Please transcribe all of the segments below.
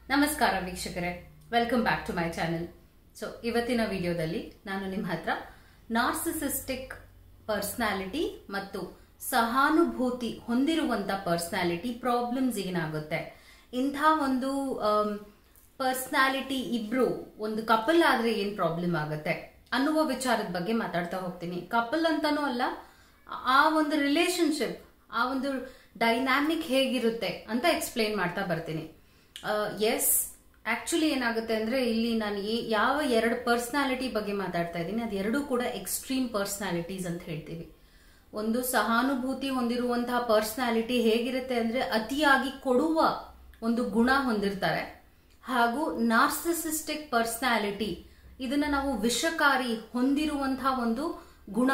ನಮಸ್ಕಾರ ವೀಕ್ಷಕರೇ welcome back to my channel so ಇವತ್ತಿನ ವಿಡಿಯೋದಲ್ಲಿ ನಾನು ನಿಮ್ಮ ಹತ್ರ ನಾರ್ಸಿಸಿಸ್ಟಿಕ್ ಪರ್ಸನಾಲಿಟಿ ಮತ್ತು ಸಹಾನುಭೂತಿ ಹೊಂದಿರುವಂತ ಪರ್ಸನಾಲಿಟಿ ಪ್ರಾಬ್ಲಮ್ಸ್ ಏನಾಗುತ್ತೆ ಇಂಥ ಒಂದು ಪರ್ಸನಾಲಿಟಿ ಇಬ್ರು ಒಂದು ಕಪಲ್ ಆದ್ರೆ ಏನ್ ಪ್ರಾಬ್ಲಮ್ ಆಗುತ್ತೆ ಅನ್ನುವ ವಿಚಾರದ ಬಗ್ಗೆ ಮಾತಾಡ್ತಾ ಹೋಗ್ತೀನಿ ಕಪಲ್ ಅಂತಾನೂ ಅಲ್ಲ ಆ ಒಂದು ರಿಲೇಶನ್ಶಿಪ್ ಆ ಒಂದು ಡೈನಾಮಿಕ್ ಹೇಗಿರುತ್ತೆ ಅಂತ ಎಕ್ಸ್ಪ್ಲೇನ್ ಮಾಡ್ತಾ ಬರ್ತೀನಿ ಎಸ್ ಆಕ್ಚುಲಿ ಏನಾಗುತ್ತೆ ಅಂದ್ರೆ ಇಲ್ಲಿ ನಾನು ಈ- ಯಾವ ಎರಡು ಪರ್ಸನಾಲಿಟಿ ಬಗ್ಗೆ ಮಾತಾಡ್ತಾ ಇದ್ದೀನಿ ಅದು ಎರಡೂ ಕೂಡ ಎಕ್ಸ್ಟ್ರೀಮ್ ಪರ್ಸನಾಲಿಟೀಸ್ ಅಂತ ಹೇಳ್ತೀವಿ ಒಂದು ಸಹಾನುಭೂತಿ ಹೊಂದಿರುವಂತಹ ಪರ್ಸನಾಲಿಟಿ ಹೇಗಿರುತ್ತೆ ಅಂದ್ರೆ ಅತಿಯಾಗಿ ಕೊಡುವ ಒಂದು ಗುಣ ಹೊಂದಿರ್ತಾರೆ ಹಾಗೂ ನಾರ್ಸಿಸಿಸ್ಟಿಕ್ ಪರ್ಸನಾಲಿಟಿ ಇದನ್ನ ನಾವು ವಿಷಕಾರಿ ಹೊಂದಿರುವಂತಹ ಒಂದು ಗುಣ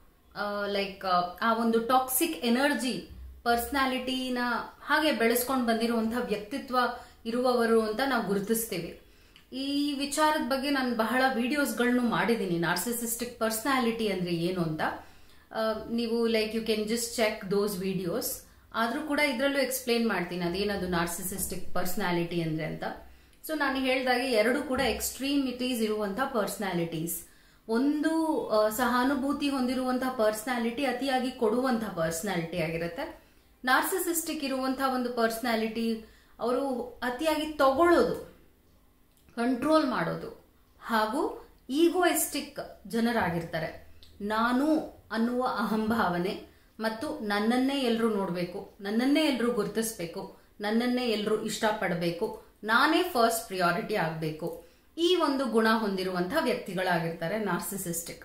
ಲೈಕ್ ಆ ಒಂದು ಟಾಕ್ಸಿಕ್ ಎನರ್ಜಿ ಪರ್ಸನಾಲಿಟಿನ ಹಾಗೆ ಬೆಳೆಸ್ಕೊಂಡು ಬಂದಿರುವಂತಹ ವ್ಯಕ್ತಿತ್ವ ಇರುವವರು ಅಂತ ನಾವು ಗುರುತಿಸ್ತೀವಿ ಈ ವಿಚಾರದ ಬಗ್ಗೆ ನಾನು ಬಹಳ ವಿಡಿಯೋಸ್ಗಳನ್ನು ಮಾಡಿದ್ದೀನಿ ನಾರ್ಸಿಸಿಸ್ಟಿಕ್ ಪರ್ಸನಾಲಿಟಿ ಅಂದ್ರೆ ಏನು ಅಂತ ಆ, ನೀವು like you can just check those videos ಆದ್ರೂ ಕೂಡ ಇದರಲ್ಲೂ ಎಕ್ಸ್ಪ್ಲೇನ್ ಮಾಡ್ತೀನಿ ಅದೇನದು ನಾರ್ಸಿಸಿಸ್ಟಿಕ್ ಪರ್ಸನಾಲಿಟಿ ಅಂದ್ರೆ ಅಂತ ಸೊ ನಾನು ಹೇಳಿದಾಗೆ ಎರಡು ಕೂಡ ಎಕ್ಸ್ಟ್ರೀಮಿಟೀಸ್ ಇರುವಂತಹ ಪರ್ಸನಾಲಿಟೀಸ್ ಒಂದು ಆ, ಸಹಾನುಭೂತಿ ಹೊಂದಿರುವಂತಹ ಪರ್ಸನಾಲಿಟಿ ಅತಿಯಾಗಿ ಕೊಡುವಂತಹ ಪರ್ಸನಾಲಿಟಿ ಆಗಿರುತ್ತೆ ನಾರ್ಸಿಸಿಸ್ಟಿಕ್ ಇರುವಂತಹ ಒಂದು ಪರ್ಸನಾಲಿಟಿ ಅವರು ಅತಿಯಾಗಿ ತಗೊಳ್ಳೋದು ಕಂಟ್ರೋಲ್ ಮಾಡೋದು ಹಾಗೂ ಈಗೋಯಿಸ್ಟಿಕ್ ಜನರಾಗಿರ್ತಾರೆ ನಾನು ಅನ್ನುವ ಅಹಂಭಾವನೆ ಮತ್ತು ನನ್ನನ್ನೇ ಎಲ್ಲರೂ ನೋಡಬೇಕು ನನ್ನನ್ನೇ ಎಲ್ಲರೂ ಗುರುತಿಸ್ಬೇಕು ನನ್ನನ್ನೇ ಎಲ್ಲರೂ ಇಷ್ಟಪಡಬೇಕು ನಾನೇ ಫಸ್ಟ್ ಪ್ರಿಯಾರಿಟಿ ಆಗಬೇಕು ಈ ಒಂದು ಗುಣ ಹೊಂದಿರುವಂತಹ ವ್ಯಕ್ತಿಗಳಾಗಿರ್ತಾರೆ ನಾರ್ಸಿಸಿಸ್ಟಿಕ್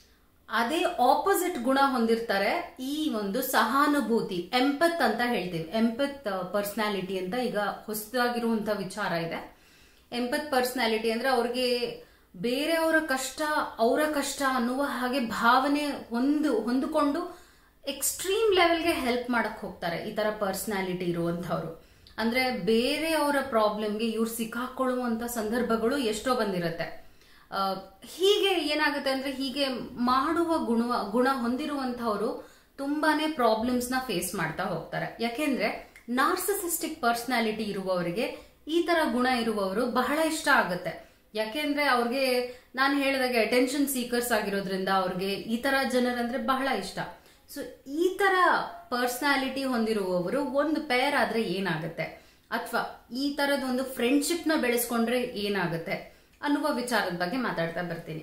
ಅದೇ ಆಪೋಸಿಟ್ ಗುಣ ಹೊಂದಿರ್ತಾರೆ ಈ ಒಂದು ಸಹಾನುಭೂತಿ ಎಂಪತ್ ಅಂತ ಹೇಳ್ತೀವಿ ಎಂಪತ್ ಪರ್ಸನಾಲಿಟಿ ಅಂತ ಈಗ ಹೊಸದಾಗಿರುವಂತ ವಿಚಾರ ಇದೆ ಎಂಪತ್ ಪರ್ಸನಾಲಿಟಿ ಅಂದ್ರೆ ಅವ್ರಿಗೆ ಬೇರೆಯವರ ಕಷ್ಟ ಅವರ ಕಷ್ಟ ಅನ್ನುವ ಹಾಗೆ ಭಾವನೆ ಹೊಂದು ಹೊಂದಿಕೊಂಡು ಎಕ್ಸ್ಟ್ರೀಮ್ ಲೆವೆಲ್ಗೆ ಹೆಲ್ಪ್ ಮಾಡಕ್ ಹೋಗ್ತಾರೆ ಈ ತರ ಪರ್ಸನಾಲಿಟಿ ಇರುವಂತವ್ರು ಅಂದ್ರೆ ಬೇರೆಯವರ ಪ್ರಾಬ್ಲಮ್ಗೆ ಇವ್ರು ಸಿಕ್ಕಾಕೊಳ್ಳುವಂತ ಸಂದರ್ಭಗಳು ಎಷ್ಟೋ ಬಂದಿರತ್ತೆ ಆ, ಹೀಗೆ ಏನಾಗುತ್ತೆ ಅಂದ್ರೆ ಹೀಗೆ ಮಾಡುವ ಗುಣ ಗುಣ ಹೊಂದಿರುವಂತವರು ತುಂಬಾನೇ ಪ್ರಾಬ್ಲಮ್ಸ್ ನ ಫೇಸ್ ಮಾಡ್ತಾ ಹೋಗ್ತಾರೆ ಯಾಕೆಂದ್ರೆ ನಾರ್ಸಿಸಿಸ್ಟಿಕ್ ಪರ್ಸನಾಲಿಟಿ ಇರುವವರಿಗೆ ಈ ತರ ಗುಣ ಇರುವವರು ಬಹಳ ಇಷ್ಟ ಆಗುತ್ತೆ ಯಾಕೆಂದ್ರೆ ಅವ್ರಿಗೆ ನಾನು ಹೇಳಿದಾಗೆ ಅಟೆನ್ಷನ್ ಸೀಕರ್ಸ್ ಆಗಿರೋದ್ರಿಂದ ಅವ್ರಿಗೆ ಈ ತರ ಜನರಂದ್ರೆ ಬಹಳ ಇಷ್ಟ ಸೊ ಈ ತರ ಪರ್ಸನಾಲಿಟಿ ಹೊಂದಿರುವವರು ಒಂದು ಪೇರ್ ಆದ್ರೆ ಏನಾಗುತ್ತೆ ಅಥವಾ ಈ ತರದ ಒಂದು ಫ್ರೆಂಡ್ಶಿಪ್ ನ ಬೆಳೆಸ್ಕೊಂಡ್ರೆ ಏನಾಗುತ್ತೆ ಅನ್ನುವ ವಿಚಾರದ ಬಗ್ಗೆ ಮಾತಾಡ್ತಾ ಬರ್ತೀನಿ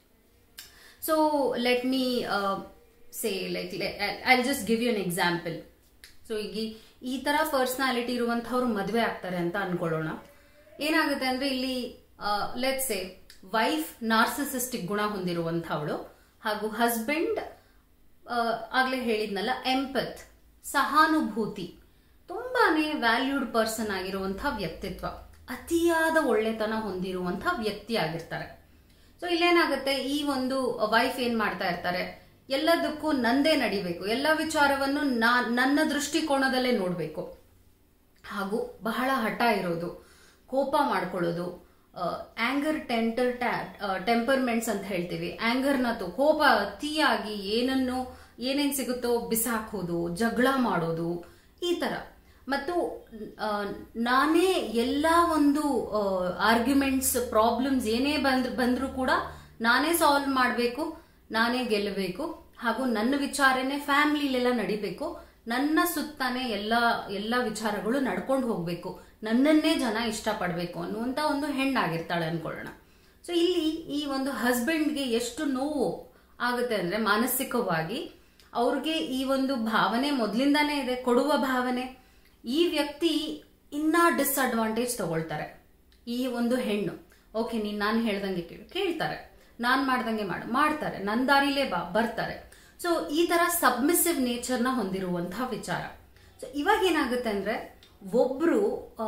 so let me say like I just give you an example so ಈಗ ಈ- ಈ ತರ ಪರ್ಸನಾಲಿಟಿ ಇರುವಂತವ್ರು ಮದುವೆ ಆಗ್ತಾರೆ ಅಂತ ಅನ್ಕೊಳ್ಳೋಣ ಏನಾಗುತ್ತೆ ಅಂದ್ರೆ ಇಲ್ಲಿ ಲೆಟ್ ಸೇ ವೈಫ್ ನಾರ್ಸಿಸಿಸ್ಟಿಕ್ ಗುಣ ಹೊಂದಿರುವಂತವಳು ಹಾಗೂ ಹಸ್ಬೆಂಡ್ ಆಗ್ಲೇ ಹೇಳಿದ್ನಲ್ಲ ಎಂಪತ್ ಸಹಾನುಭೂತಿ ತುಂಬಾನೇ ವ್ಯಾಲ್ಯೂಡ್ ಪರ್ಸನ್ ಆಗಿರುವಂತಹ ವ್ಯಕ್ತಿತ್ವ ಅತಿಯಾದ ಒಳ್ಳೆತನ ಹೊಂದಿರುವಂತಹ ವ್ಯಕ್ತಿ ಆಗಿರ್ತಾರೆ ಸೊ ಇಲ್ಲೇನಾಗುತ್ತೆ ಈ ಒಂದು ವೈಫ್ ಏನ್ ಮಾಡ್ತಾ ಇರ್ತಾರೆ ಎಲ್ಲದಕ್ಕೂ ನಂದೇ ನಡಿಬೇಕು ಎಲ್ಲ ವಿಚಾರವನ್ನು ನಾ ನನ್ನ ದೃಷ್ಟಿಕೋನದಲ್ಲೇ ನೋಡ್ಬೇಕು ಹಾಗೂ ಬಹಳ ಹಠ ಇರೋದು ಕೋಪ ಮಾಡ್ಕೊಳ್ಳೋದು ಆಂಗರ್ ಟೆಂಟರ್ ಟೆಂಪರ್ಮೆಂಟ್ಸ್ ಅಂತ ಹೇಳ್ತೀವಿ ಆಂಗರ್ನ ತು ಕೋಪ ಅತಿಯಾಗಿ ಏನನ್ನು ಏನೇನ್ ಸಿಗುತ್ತೋ ಬಿಸಾಕೋದು ಜಗಳ ಮಾಡೋದು ಈ ತರ ಮತ್ತು ಆ, ನಾನೇ ಎಲ್ಲ ಒಂದು ಆರ್ಗ್ಯುಮೆಂಟ್ಸ್ ಪ್ರಾಬ್ಲಮ್ಸ್ ಏನೇ ಬಂದ್ ಬಂದ್ರೂ ಕೂಡ ನಾನೇ ಸಾಲ್ವ್ ಮಾಡಬೇಕು ನಾನೇ ಗೆಲ್ಲಬೇಕು ಹಾಗೂ ನನ್ನ ವಿಚಾರನೇ ಫ್ಯಾಮಿಲಿಲೆಲ್ಲ ನಡಿಬೇಕು ನನ್ನ ಸುತ್ತಾನೆ ಎಲ್ಲ ಎಲ್ಲ ವಿಚಾರಗಳು ನಡ್ಕೊಂಡು ಹೋಗ್ಬೇಕು ನನ್ನನ್ನೇ ಜನ ಇಷ್ಟಪಡಬೇಕು ಅನ್ನುವಂತ ಒಂದು ಹೆಣ್ಣಾಗಿರ್ತಾಳೆ ಅನ್ಕೊಳ್ಳೋಣ ಸೊ ಇಲ್ಲಿ ಈ ಒಂದು ಹಸ್ಬೆಂಡ್ಗೆ ಎಷ್ಟು ನೋವು ಆಗುತ್ತೆ ಅಂದ್ರೆ ಮಾನಸಿಕವಾಗಿ ಅವ್ರಿಗೆ ಈ ಒಂದು ಭಾವನೆ ಮೊದಲಿಂದಾನೇ ಇದೆ ಕೊಡುವ ಭಾವನೆ ಈ ವ್ಯಕ್ತಿ ಇನ್ನ ಡಿಸ್ಅಡ್ವಾಂಟೇಜ್ ತಗೊಳ್ತಾರೆ ಈ ಒಂದು ಹೆಣ್ಣು ಓಕೆ ನೀನ್ ನಾನು ಹೇಳ್ದಂಗೆ ಕೇಳು ಕೇಳ್ತಾರೆ ನಾನ್ ಮಾಡ್ದಂಗೆ ಮಾಡು ಮಾಡ್ತಾರೆ ನನ್ ದಾರಿಲೇ ಬಾ ಬರ್ತಾರೆ ಸೊ ಈ ತರ ಸಬ್ಮಿಸಿವ್ ನೇಚರ್ನ ಹೊಂದಿರುವಂತಹ ವಿಚಾರ ಸೊ ಇವಾಗ ಏನಾಗುತ್ತೆ ಅಂದ್ರೆ ಒಬ್ರು ಆ,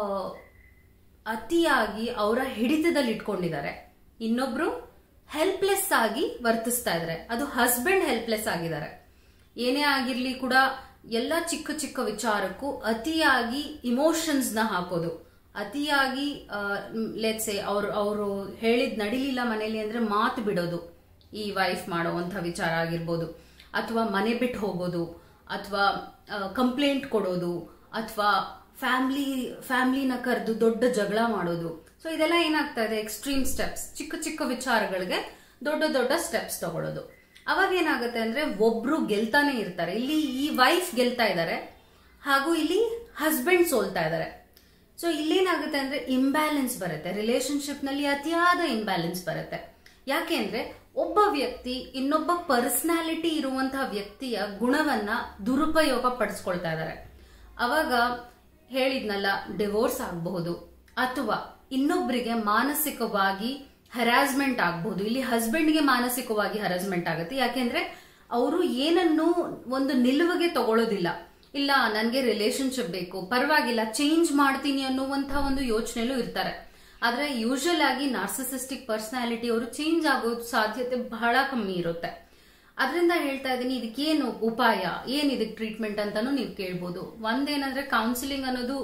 ಅತಿಯಾಗಿ ಅವರ ಹಿಡಿತದಲ್ಲಿ ಇಟ್ಕೊಂಡಿದ್ದಾರೆ ಇನ್ನೊಬ್ರು ಹೆಲ್ಪ್ಲೆಸ್ ಆಗಿ ವರ್ತಿಸ್ತಾ ಇದ್ದಾರೆ ಅದು ಹಸ್ಬೆಂಡ್ ಹೆಲ್ಪ್ಲೆಸ್ ಆಗಿದ್ದಾರೆ ಏನೇ ಆಗಿರ್ಲಿ ಕೂಡ ಎಲ್ಲ ಚಿಕ್ಕ ಚಿಕ್ಕ ವಿಚಾರಕ್ಕೂ ಅತಿಯಾಗಿ ಇಮೋಷನ್ಸ್ ನ ಹಾಕೋದು ಅತಿಯಾಗಿ ಲೆಟ್ಸೆ ಅವ್ರು ಅವರು ಹೇಳಿದ್ ನಡಿಲಿಲ್ಲ ಮನೇಲಿ ಅಂದ್ರೆ ಮಾತು ಬಿಡೋದು ಈ ವೈಫ್ ಮಾಡುವಂತ ವಿಚಾರ ಆಗಿರ್ಬೋದು ಅಥವಾ ಮನೆ ಬಿಟ್ಟು ಹೋಗೋದು ಅಥವಾ ಕಂಪ್ಲೇಂಟ್ ಕೊಡೋದು ಅಥವಾ ಫ್ಯಾಮ್ಲಿ ಫ್ಯಾಮ್ಲಿನ ಕರೆದು ದೊಡ್ಡ ಜಗಳ ಮಾಡೋದು ಸೊ ಇದೆಲ್ಲ ಏನಾಗ್ತಾ ಇದೆ ಎಕ್ಸ್ಟ್ರೀಮ್ ಸ್ಟೆಪ್ಸ್ ಚಿಕ್ಕ ಚಿಕ್ಕ ವಿಚಾರಗಳಿಗೆ ದೊಡ್ಡ ದೊಡ್ಡ ಸ್ಟೆಪ್ಸ್ ತಗೊಳ್ಳೋದು ಅವಾಗ ಏನಾಗುತ್ತೆ ಅಂದ್ರೆ ಒಬ್ರು ಗೆಲ್ತಾನೆ ಇರ್ತಾರೆ ಇಲ್ಲಿ ಈ ವೈಫ್ ಗೆಲ್ತಾ ಇದ್ದಾರೆ ಹಾಗೂ ಇಲ್ಲಿ ಹಸ್ಬೆಂಡ್ ಸೋಲ್ತಾ ಇದ್ದಾರೆ ಸೊ ಇಲ್ಲೇನಾಗುತ್ತೆ ಅಂದ್ರೆ ಇಂಬ್ಯಾಲೆನ್ಸ್ ಬರುತ್ತೆ ರಿಲೇಶನ್ಶಿಪ್ ನಲ್ಲಿ ಅತಿಯಾದ ಇಂಬ್ಯಾಲೆನ್ಸ್ ಬರುತ್ತೆ ಯಾಕೆ ಅಂದ್ರೆ ಒಬ್ಬ ವ್ಯಕ್ತಿ ಇನ್ನೊಬ್ಬ ಪರ್ಸನಾಲಿಟಿ ಇರುವಂತಹ ವ್ಯಕ್ತಿಯ ಗುಣವನ್ನ ದುರುಪಯೋಗ ಪಡಿಸ್ಕೊಳ್ತಾ ಇದ್ದಾರೆ ಅವಾಗ ಹೇಳಿದ್ನಲ್ಲ ಡಿವೋರ್ಸ್ ಆಗಬಹುದು ಅಥವಾ ಇನ್ನೊಬ್ಬರಿಗೆ ಮಾನಸಿಕವಾಗಿ ಹರಾಸ್ಮೆಂಟ್ ಆಗಬಹುದು ಇಲ್ಲಿ ಹಸ್ಬೆಂಡ್ಗೆ ಮಾನಸಿಕವಾಗಿ ಹರಾಸ್ಮೆಂಟ್ ಆಗುತ್ತೆ ಯಾಕೆಂದ್ರೆ ಅವರು ಏನನ್ನು ಒಂದು ನಿಲುವಿಗೆ ತಗೊಳ್ಳೋದಿಲ್ಲ ಇಲ್ಲ ನನಗೆ ರಿಲೇಶನ್ಶಿಪ್ ಬೇಕು ಪರವಾಗಿಲ್ಲ ಚೇಂಜ್ ಮಾಡ್ತೀನಿ ಅನ್ನುವಂತಹ ಒಂದು ಯೋಚನೆಲೂ ಇರ್ತಾರೆ ಆದ್ರೆ ಯೂಶಲ್ ಆಗಿ ನಾರ್ಸಿಸಿಸ್ಟಿಕ್ ಪರ್ಸನಾಲಿಟಿ ಅವರು ಚೇಂಜ್ ಆಗೋ ಸಾಧ್ಯತೆ ಬಹಳ ಕಮ್ಮಿ ಇರುತ್ತೆ ಅದರಿಂದ ಹೇಳ್ತಾ ಇದ್ದೀನಿ ಇದಕ್ಕೇನು ಉಪಾಯ ಏನ್ ಇದಕ್ಕೆ ಟ್ರೀಟ್ಮೆಂಟ್ ಅಂತಾನು ನೀವು ಕೇಳ್ಬೋದು ಒಂದೇನಂದ್ರೆ ಕೌನ್ಸಿಲಿಂಗ್ ಅನ್ನೋದು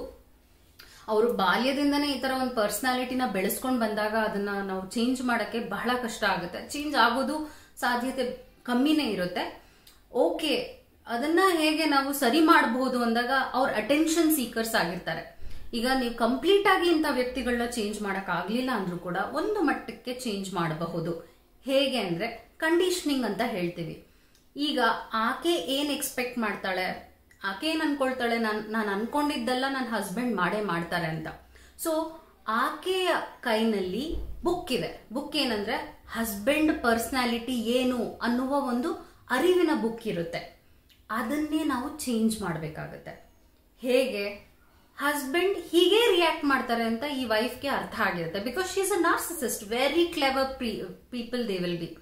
ಅವರು ಬಾಲ್ಯದಿಂದನೇ ಈ ತರ ಒಂದು ಪರ್ಸನಾಲಿಟಿನ ಬೆಳೆಸ್ಕೊಂಡು ಬಂದಾಗ ಅದನ್ನ ನಾವು ಚೇಂಜ್ ಮಾಡಕ್ಕೆ ಬಹಳ ಕಷ್ಟ ಆಗುತ್ತೆ ಚೇಂಜ್ ಆಗೋದು ಸಾಧ್ಯತೆ ಕಮ್ಮಿನೇ ಇರುತ್ತೆ ಓಕೆ ಅದನ್ನ ಹೇಗೆ ನಾವು ಸರಿ ಮಾಡಬಹುದು ಅಂದಾಗ ಅವ್ರ ಅಟೆನ್ಷನ್ ಸೀಕರ್ಸ್ ಆಗಿರ್ತಾರೆ ಈಗ ನೀವು ಕಂಪ್ಲೀಟ್ ಆಗಿ ಇಂಥ ವ್ಯಕ್ತಿಗಳನ್ನ ಚೇಂಜ್ ಮಾಡಕ್ ಆಗ್ಲಿಲ್ಲ ಅಂದ್ರೂ ಕೂಡ ಒಂದು ಮಟ್ಟಕ್ಕೆ ಚೇಂಜ್ ಮಾಡಬಹುದು ಹೇಗೆ ಅಂದ್ರೆ ಕಂಡೀಷನಿಂಗ್ ಅಂತ ಹೇಳ್ತೀವಿ ಈಗ ಆಕೆ ಏನ್ ಎಕ್ಸ್ಪೆಕ್ಟ್ ಮಾಡ್ತಾಳೆ ಆಕೆ ಏನ್ ಅನ್ಕೊಳ್ತಾಳೆ ನಾನು ನಾನು ಅನ್ಕೊಂಡಿದ್ದೆಲ್ಲ ನನ್ನ ಹಸ್ಬೆಂಡ್ ಮಾಡೇ ಮಾಡ್ತಾರೆ ಅಂತ ಸೊ ಆಕೆಯ ಕೈನಲ್ಲಿ ಬುಕ್ ಇದೆ ಬುಕ್ ಏನಂದ್ರೆ ಹಸ್ಬೆಂಡ್ ಪರ್ಸನಾಲಿಟಿ ಏನು ಅನ್ನುವ ಒಂದು ಅರಿವಿನ ಬುಕ್ ಇರುತ್ತೆ ಅದನ್ನೇ ನಾವು ಚೇಂಜ್ ಮಾಡಬೇಕಾಗತ್ತೆ ಹೇಗೆ ಹಸ್ಬೆಂಡ್ ಹೀಗೆ ರಿಯಾಕ್ಟ್ ಮಾಡ್ತಾರೆ ಅಂತ ಈ ವೈಫ್ಗೆ ಅರ್ಥ ಆಗಿರುತ್ತೆ because she is a narcissist very clever people they will be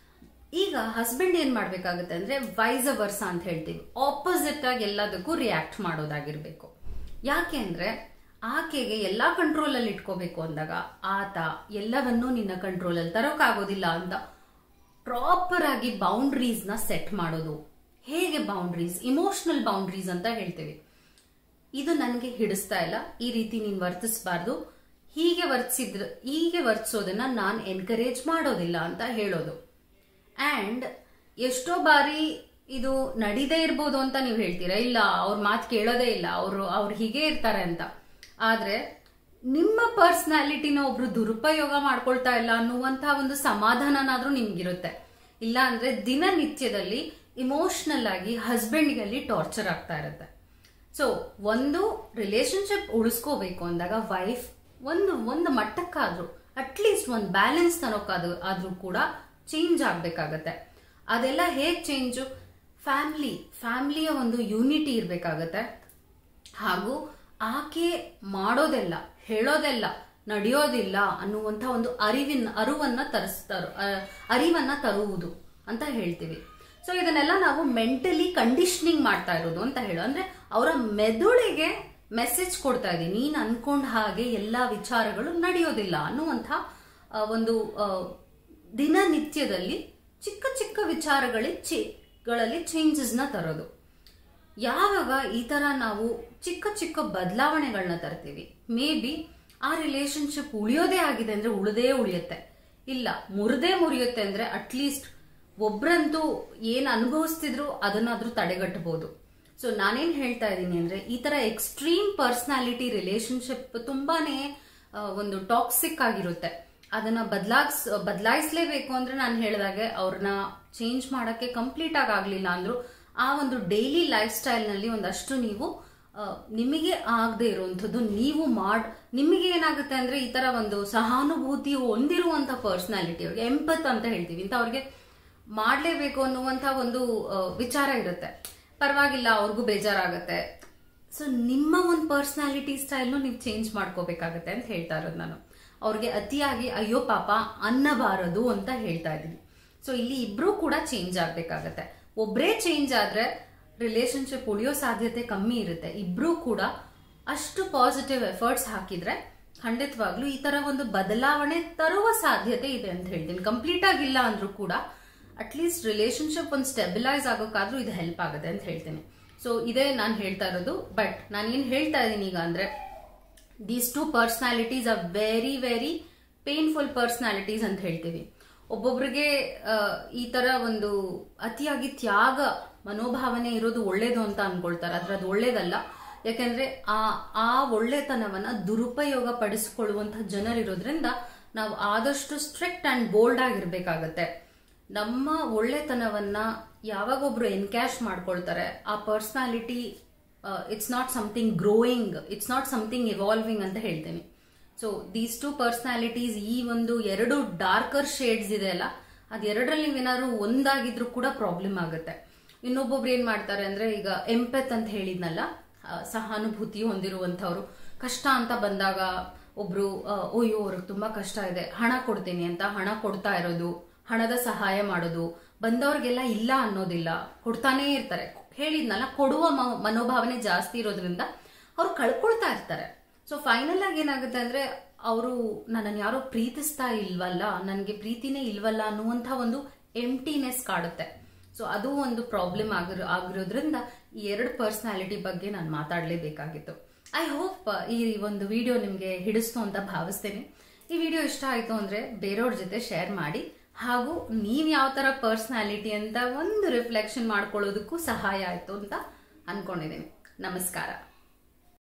ಈಗ ಹಸ್ಬೆಂಡ್ ಏನ್ ಮಾಡ್ಬೇಕಾಗುತ್ತೆ ಅಂದ್ರೆ ವೈಸ್ ವರ್ಸ ಅಂತ ಹೇಳ್ತೀವಿ ಆಪೋಸಿಟ್ ಆಗಿ ಎಲ್ಲದಕ್ಕೂ ರಿಯಾಕ್ಟ್ ಮಾಡೋದಾಗಿರ್ಬೇಕು ಯಾಕೆ ಅಂದ್ರೆ ಆಕೆಗೆ ಎಲ್ಲಾ ಕಂಟ್ರೋಲ್ ಅಲ್ಲಿ ಇಟ್ಕೋಬೇಕು ಅಂದಾಗ ಆತ ಎಲ್ಲವನ್ನೂ ನಿನ್ನ ಕಂಟ್ರೋಲ್ ಅಲ್ಲಿ ತರೋಕ್ಕಾಗೋದಿಲ್ಲ ಅಂತ ಪ್ರಾಪರ್ ಆಗಿ ಬೌಂಡ್ರೀಸ್ ನ ಸೆಟ್ ಮಾಡೋದು ಹೇಗೆ ಬೌಂಡ್ರೀಸ್ ಇಮೋಷನಲ್ ಬೌಂಡ್ರೀಸ್ ಅಂತ ಹೇಳ್ತೀವಿ ಇದು ನನಗೆ ಹಿಡಿಸ್ತಾ ಇಲ್ಲ ಈ ರೀತಿ ನೀನ್ ವರ್ತಿಸಬಾರ್ದು ಹೀಗೆ ವರ್ತಿಸಿದ್ರ ಹೀಗೆ ವರ್ತಿಸೋದನ್ನ ನಾನು ಎನ್ಕರೇಜ್ ಮಾಡೋದಿಲ್ಲ ಅಂತ ಹೇಳೋದು ಅಂಡ್ ಎಷ್ಟೋ ಬಾರಿ ಇದು ನಡೀದೇ ಇರ್ಬೋದು ಅಂತ ನೀವು ಹೇಳ್ತೀರಾ ಇಲ್ಲ ಅವ್ರ ಮಾತು ಕೇಳೋದೇ ಇಲ್ಲ ಅವರು ಅವ್ರು ಹೀಗೆ ಇರ್ತಾರೆ ಅಂತ ಆದ್ರೆ ನಿಮ್ಮ ಪರ್ಸನಾಲಿಟಿನ ಒಬ್ರು ದುರುಪಯೋಗ ಮಾಡ್ಕೊಳ್ತಾ ಇಲ್ಲ ಅನ್ನುವಂತ ಒಂದು ಸಮಾಧಾನನಾದ್ರೂ ನಿಮ್ಗಿರುತ್ತೆ ಇಲ್ಲ ಅಂದ್ರೆ ದಿನನಿತ್ಯದಲ್ಲಿ ಇಮೋಷನಲ್ ಆಗಿ ಹಸ್ಬೆಂಡ್ಗಲ್ಲಿ ಟಾರ್ಚರ್ ಆಗ್ತಾ ಇರುತ್ತೆ ಸೊ ಒಂದು ರಿಲೇಶನ್ಶಿಪ್ ಉಳಿಸ್ಕೋಬೇಕು ಅಂದಾಗ ವೈಫ್ ಒಂದು ಒಂದು ಮಟ್ಟಕ್ಕಾದ್ರೂ ಅಟ್ಲೀಸ್ಟ್ ಒಂದು ಬ್ಯಾಲೆನ್ಸ್ ತರೋಕ್ಕಾದ್ರೂ ಆದ್ರೂ ಕೂಡ ಚೇಂಜ್ ಆಗ್ಬೇಕಾಗತ್ತೆ ಅದೆಲ್ಲ ಹೇಗ್ ಚೇಂಜು ಫ್ಯಾಮ್ಲಿ ಫ್ಯಾಮ್ಲಿಯ ಒಂದು ಯೂನಿಟಿ ಇರಬೇಕಾಗತ್ತೆ ಹಾಗೂ ಆಕೆ ಮಾಡೋದೆಲ್ಲ ಹೇಳೋದೆಲ್ಲ ನಡೆಯೋದಿಲ್ಲ ಅನ್ನುವಂಥ ಒಂದು ಅರಿವಿನ ಅರಿವನ್ನ ತರಿಸ್ತಾರ ಅರಿವನ್ನ ತರುವುದು ಅಂತ ಹೇಳ್ತೀವಿ ಸೊ ಇದನ್ನೆಲ್ಲ ನಾವು ಮೆಂಟಲಿ ಕಂಡೀಷನಿಂಗ್ ಮಾಡ್ತಾ ಇರೋದು ಅಂತ ಹೇಳೋ ಅಂದ್ರೆ ಅವರ ಮೆದುಳಿಗೆ ಮೆಸೇಜ್ ಕೊಡ್ತಾ ಇದೀನಿ ನೀನ್ ಅನ್ಕೊಂಡ ಹಾಗೆ ಎಲ್ಲಾ ವಿಚಾರಗಳು ನಡೆಯೋದಿಲ್ಲ ಅನ್ನುವಂಥ ಆ, ಒಂದು ಆ, ದಿನನಿತ್ಯದಲ್ಲಿ ಚಿಕ್ಕ ಚಿಕ್ಕ ವಿಚಾರಗಳಲ್ಲಿ ಚೇ- ಗಳಲ್ಲಿ ಚೇಂಜಸ್ ನ ತರೋದು ಯಾವಾಗ ಈ ತರ ನಾವು ಚಿಕ್ಕ ಚಿಕ್ಕ ಬದಲಾವಣೆಗಳನ್ನ ತರ್ತೀವಿ ಮೇ ಬಿ ಆ ರಿಲೇಶನ್ಶಿಪ್ ಉಳಿಯೋದೇ ಆಗಿದೆ ಅಂದ್ರೆ ಉಳಿದೇ ಉಳಿಯುತ್ತೆ ಇಲ್ಲ ಮುರಿದೇ ಮುರಿಯುತ್ತೆ ಅಂದ್ರೆ ಅಟ್ಲೀಸ್ಟ್ ಒಬ್ರಂತೂ ಏನ್ ಅನುಭವಿಸ್ತಿದ್ರು ಅದನ್ನಾದ್ರೂ ತಡೆಗಟ್ಟಬಹುದು ಸೊ ನಾನೇನ್ ಹೇಳ್ತಾ ಇದ್ದೀನಿ ಅಂದ್ರೆ ಈ ತರ ಎಕ್ಸ್ಟ್ರೀಮ್ ಪರ್ಸನಾಲಿಟಿ ರಿಲೇಶನ್ಶಿಪ್ ತುಂಬಾನೇ ಆ, ಒಂದು ಟಾಕ್ಸಿಕ್ ಆಗಿರುತ್ತೆ ಅದನ್ನ ಬದಲಾಗ್ಸ್ ಬದಲಾಯಿಸಲೇಬೇಕು ಅಂದ್ರೆ ನಾನು ಹೇಳಿದಾಗೆ ಅವ್ರನ್ನ ಚೇಂಜ್ ಮಾಡಕ್ಕೆ ಕಂಪ್ಲೀಟ್ ಆಗಿ ಆಗ್ಲಿಲ್ಲ ಅಂದ್ರು ಆ ಒಂದು ಡೈಲಿ ಲೈಫ್ ಸ್ಟೈಲ್ ನಲ್ಲಿ ಒಂದಷ್ಟು ನೀವು ಆ, ನಿಮಗೆ ಆಗದೆ ಇರುವಂಥದ್ದು ನೀವು ಮಾಡ್ ನಿಮಗೆ ಏನಾಗುತ್ತೆ ಅಂದ್ರೆ ಈ ತರ ಒಂದು ಸಹಾನುಭೂತಿ ಹೊಂದಿರುವಂತ ಪರ್ಸನಾಲಿಟಿ ಅವ್ರಿಗೆ ಎಂಪತ್ ಅಂತ ಹೇಳ್ತೀವಿ ಇಂಥ ಅವ್ರಿಗೆ ಮಾಡ್ಲೇಬೇಕು ಅನ್ನುವಂತ ಒಂದು ಆ, ವಿಚಾರ ಇರುತ್ತೆ ಪರವಾಗಿಲ್ಲ ಅವ್ರಿಗೂ ಬೇಜಾರಾಗತ್ತೆ ಸೊ ನಿಮ್ಮ ಒಂದು ಪರ್ಸನಾಲಿಟಿ ಸ್ಟೈಲ್ನು ನೀವು ಚೇಂಜ್ ಮಾಡ್ಕೋಬೇಕಾಗತ್ತೆ ಅಂತ ಹೇಳ್ತಾ ಇರೋದು ನಾನು ಅವ್ರಿಗೆ ಅತಿಯಾಗಿ ಅಯ್ಯೋ ಪಾಪ ಅನ್ನಬಾರದು ಅಂತ ಹೇಳ್ತಾ ಇದ್ದೀನಿ ಸೊ ಇಲ್ಲಿ ಇಬ್ರು ಕೂಡ ಚೇಂಜ್ ಆಗ್ಬೇಕಾಗತ್ತೆ ಒಬ್ರೇ ಚೇಂಜ್ ಆದ್ರೆ ರಿಲೇಶನ್ಶಿಪ್ ಉಳಿಯೋ ಸಾಧ್ಯತೆ ಕಮ್ಮಿ ಇರುತ್ತೆ ಇಬ್ರು ಕೂಡ ಅಷ್ಟು ಪಾಸಿಟಿವ್ ಎಫರ್ಟ್ಸ್ ಹಾಕಿದ್ರೆ ಖಂಡಿತವಾಗ್ಲೂ ಈ ತರ ಒಂದು ಬದಲಾವಣೆ ತರುವ ಸಾಧ್ಯತೆ ಇದೆ ಅಂತ ಹೇಳ್ತೀನಿ ಕಂಪ್ಲೀಟ್ ಆಗಿಲ್ಲ ಅಂದ್ರೂ ಕೂಡ ಅಟ್ಲೀಸ್ಟ್ ರಿಲೇಶನ್ಶಿಪ್ ಒಂದು ಸ್ಟೆಬಿಲೈಸ್ ಆಗೋಕ್ಕಾದ್ರೂ ಇದು ಹೆಲ್ಪ್ ಆಗುತ್ತೆ ಅಂತ ಹೇಳ್ತೀನಿ ಸೊ ಇದೇ ನಾನು ಹೇಳ್ತಾ ಇರೋದು ಬಟ್ ನಾನು ಏನ್ ಹೇಳ್ತಾ ಇದ್ದೀನಿ ಈಗ ಅಂದ್ರೆ these two personalities are very very painful personalities ಅಂತ ಹೇಳ್ತೀವಿ ಒಬ್ಬೊಬ್ರಿಗೆ ಆ, ಈ ತರ ಒಂದು ಅತಿಯಾಗಿ ತ್ಯಾಗ ಮನೋಭಾವನೆ ಇರೋದು ಒಳ್ಳೇದು ಅಂತ ಅನ್ಕೊಳ್ತಾರೆ ಆದ್ರೆ ಅದು ಒಳ್ಳೇದಲ್ಲ ಯಾಕೆಂದ್ರೆ ಆ ಆ ಒಳ್ಳೆತನವನ್ನ ದುರುಪಯೋಗ ಪಡಿಸಿಕೊಳ್ಳುವಂತಹ ಜನರಿರೋದ್ರಿಂದ ನಾವು ಆದಷ್ಟು ಸ್ಟ್ರಿಕ್ಟ್ ಅಂಡ್ ಬೋಲ್ಡ್ ಆಗಿರ್ಬೇಕಾಗತ್ತೆ ನಮ್ಮ ಒಳ್ಳೆತನವನ್ನ ಯಾವಾಗ ಒಬ್ರು ಎನ್ಕ್ಯಾಶ್ ಮಾಡ್ಕೊಳ್ತಾರೆ ಆ personality it's not something growing it's not something evolving ಅಂತ ಹೇಳ್ತೀನಿ ಸೊ ದೀಸ್ ಟು ಪರ್ಸ್ನಾಲಿಟೀಸ್ ಈ ಒಂದು ಎರಡು ಡಾರ್ಕರ್ ಶೇಡ್ಸ್ ಇದೆ ಅಲ್ಲ ಅದೆರಡರಲ್ಲಿ ನೀವೇನಾದ್ರು ಒಂದಾಗಿದ್ರು ಕೂಡ ಪ್ರಾಬ್ಲಮ್ ಆಗುತ್ತೆ ಇನ್ನೊಬ್ಬೊಬ್ರು ಏನ್ ಮಾಡ್ತಾರೆ ಅಂದ್ರೆ ಈಗ ಎಂಪೆತ್ ಅಂತ ಹೇಳಿದ್ನಲ್ಲ ಆ, ಸಹಾನುಭೂತಿ ಹೊಂದಿರುವಂತವ್ರು ಕಷ್ಟ ಅಂತ ಬಂದಾಗ ಒಬ್ರು ಆ, ಅಯ್ಯೋ ಅವ್ರಿಗೆ ತುಂಬಾ ಕಷ್ಟ ಇದೆ ಹಣ ಕೊಡ್ತೀನಿ ಅಂತ ಹಣ ಕೊಡ್ತಾ ಇರೋದು ಹಣದ ಸಹಾಯ ಮಾಡೋದು ಬಂದವ್ರಿಗೆಲ್ಲ ಇಲ್ಲ ಅನ್ನೋದಿಲ್ಲ ಕೊಡ್ತಾನೇ ಇರ್ತಾರೆ ಹೇಳಿದ್ನಲ್ಲ ಕೊಡುವ ಮ- ಮನೋಭಾವನೆ ಜಾಸ್ತಿ ಇರೋದ್ರಿಂದ ಅವ್ರು ಕಳ್ಕೊಳ್ತಾ ಇರ್ತಾರೆ ಸೊ ಫೈನಲ್ ಆಗಿ ಏನಾಗುತ್ತೆ ಅಂದ್ರೆ ಅವರು ನನ್ನನ್ನು ಯಾರೋ ಪ್ರೀತಿಸ್ತಾ ಇಲ್ವಲ್ಲ ನನಗೆ ಪ್ರೀತಿನೇ ಇಲ್ವಲ್ಲ ಅನ್ನುವಂಥ ಒಂದು ಎಂಟಿನೆಸ್ ಕಾಡುತ್ತೆ ಸೊ ಅದು ಒಂದು ಪ್ರಾಬ್ಲಮ್ ಆಗಿರೋ ಆಗಿರೋದ್ರಿಂದ ಈ ಎರಡು ಪರ್ಸನಾಲಿಟಿ ಬಗ್ಗೆ ನಾನು ಮಾತಾಡಲೇಬೇಕಾಗಿತ್ತು ಐ ಹೋಪ್ ಈ ಒಂದು ವಿಡಿಯೋ ನಿಮಗೆ ಹಿಡಿಸ್ತು ಅಂತ ಭಾವಿಸ್ತೇನೆ ಈ ವಿಡಿಯೋ ಇಷ್ಟ ಆಯಿತು ಅಂದರೆ ಬೇರೆಯವ್ರ ಜೊತೆ ಶೇರ್ ಮಾಡಿ ಹಾಗೂ ನೀವು ಯಾವ ಥರ ಪರ್ಸ್ನಾಲಿಟಿ ಅಂತ ಒಂದು ರಿಫ್ಲೆಕ್ಷನ್ ಮಾಡ್ಕೊಳ್ಳೋದಕ್ಕೂ ಸಹಾಯ ಆಯಿತು ಅಂತ ಅನ್ಕೊಂಡಿದ್ದೀನಿ ನಮಸ್ಕಾರ